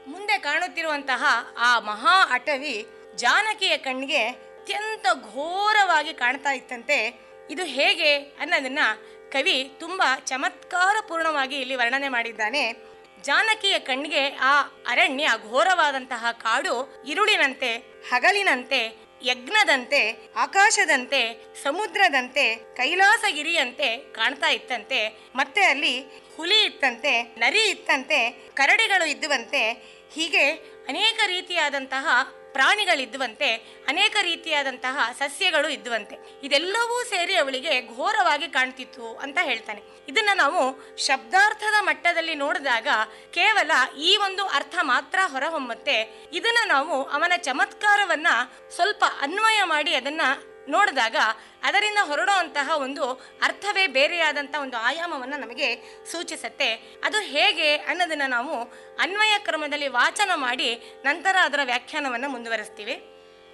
ಮುಂದೆ ಕಾಣುತ್ತಿರುವಂತಹ ಆ ಮಹಾ ಅಟವಿ ಜಾನಕಿಯ ಕಣ್ಣಿಗೆ ಅತ್ಯಂತ ಘೋರವಾಗಿ ಕಾಣ್ತಾ ಇತ್ತಂತೆ ಇದು ಹೇಗೆ ಅನ್ನೋದನ್ನ ಕವಿ ತುಂಬಾ ಚಮತ್ಕಾರಪೂರ್ಣವಾಗಿ ಇಲ್ಲಿ ವರ್ಣನೆ ಮಾಡಿದ್ದಾನೆ ಜಾನಕಿಯ ಕಣ್ಣಿಗೆ ಆ ಅರಣ್ಯ ಘೋರವಾದಂತಹ ಕಾಡು ಇರುಳಿನಂತೆ ಹಗಲಿನಂತೆ ಯಜ್ಞದಂತೆ ಆಕಾಶದಂತೆ ಸಮುದ್ರದಂತೆ ಕೈಲಾಸಗಿರಿಯಂತೆ ಕಾಣ್ತಾ ಇತ್ತಂತೆ ಮತ್ತೆ ಅಲ್ಲಿ ಹುಲಿ ಇತ್ತಂತೆ ನರಿ ಇತ್ತಂತೆ ಕರಡಿಗಳು ಇದ್ದುವಂತೆ ಹೀಗೆ ಅನೇಕ ರೀತಿಯಾದಂತಹ ಪ್ರಾಣಿಗಳಿದ್ದುವಂತೆ ಅನೇಕ ರೀತಿಯಾದಂತಹ ಸಸ್ಯಗಳು ಇದ್ದುವಂತೆ ಇದೆಲ್ಲವೂ ಸೇರಿ ಅವಳಿಗೆ ಘೋರವಾಗಿ ಕಾಣ್ತಿತ್ತು ಅಂತ ಹೇಳ್ತಾನೆ ಇದನ್ನ ನಾವು ಶಬ್ದಾರ್ಥದ ಮಟ್ಟದಲ್ಲಿ ನೋಡಿದಾಗ ಕೇವಲ ಈ ಒಂದು ಅರ್ಥ ಮಾತ್ರ ಹೊರಹೊಮ್ಮುತ್ತೆ ಇದನ್ನ ನಾವು ಅವನ ಚಮತ್ಕಾರವನ್ನ ಸ್ವಲ್ಪ ಅನ್ವಯ ಮಾಡಿ ಅದನ್ನ ನೋಡಿದಾಗ ಅದರಿಂದ ಹೊರಡುವಂತಹ ಒಂದು ಅರ್ಥವೇ ಬೇರೆಯಾದಂಥ ಒಂದು ಆಯಾಮವನ್ನು ನಮಗೆ ಸೂಚಿಸುತ್ತೆ ಅದು ಹೇಗೆ ಅನ್ನೋದನ್ನು ನಾವು ಅನ್ವಯ ಕ್ರಮದಲ್ಲಿ ವಾಚನ ಮಾಡಿ ನಂತರ ಅದರ ವ್ಯಾಖ್ಯಾನವನ್ನು ಮುಂದುವರಿಸ್ತೀವಿ